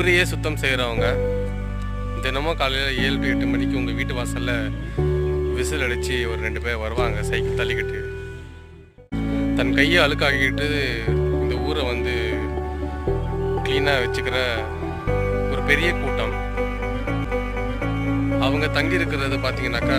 ஊரையே சுத்தம் செய்கிறவங்க தினமும் காலையில் ஏழு டு எட்டு மணிக்கு உங்கள் வீட்டு வாசலில் விசில் அடித்து ஒரு ரெண்டு பேர் வருவாங்க சைக்கிள் தள்ளிக்கிட்டு தன் கையை அழுக்காக்கிட்டு இந்த ஊரை வந்து க்ளீனாக வச்சுக்கிற ஒரு பெரிய கூட்டம் அவங்க தங்கி இருக்கிறது பார்த்தீங்கன்னாக்கா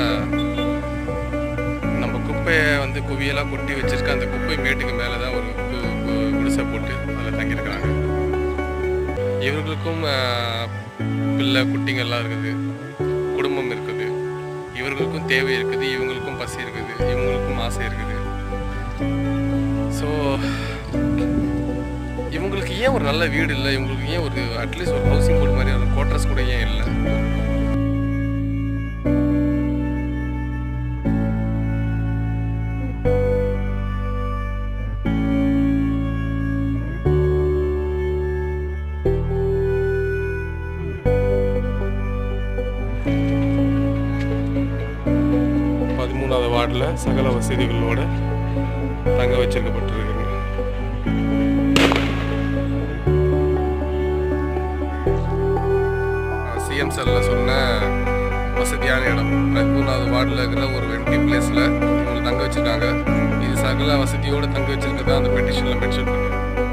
நம்ம குப்பையை வந்து குவியலாக கொட்டி வச்சிருக்க அந்த குப்பை மேட்டுக்கு மேலே தான் ஒரு கு- கு- குடிசை போட்டு அதில் தங்கியிருக்கிறாங்க இவர்களுக்கும் ஆஹ், பிள்ளை குட்டிங்கெல்லாம் இருக்குது குடும்பம் இருக்குது இவர்களுக்கும் தேவை இருக்குது இவங்களுக்கும் பசி இருக்குது இவங்களுக்கும் ஆசை இருக்குது ஸோ இவங்களுக்கு ஏன் ஒரு நல்ல வீடு இல்லை இவங்களுக்கு ஏன் ஒரு அட்லீஸ்ட் ஒரு ஹவுசிங் போர்டு மாதிரி ஒரு குவார்டர்ஸ் கூட ஏன் இல்லை பதிமூணாவது வார்டில் சகல வசதிகளோட தங்க வச்சிருக்கப்பட்டிருக்குங்க சிஎம் செல்ல சொன்ன வசதியான இடம் பதிமூணாவது வார்டில் இருக்கிற ஒரு வெட்டி பிளேஸில் இவங்க தங்க வச்சிருக்காங்க இது சகல வசதியோடு தங்க வச்சிருக்கதா அந்த பெட்டிஷனில் மென்ஷன் பண்ணி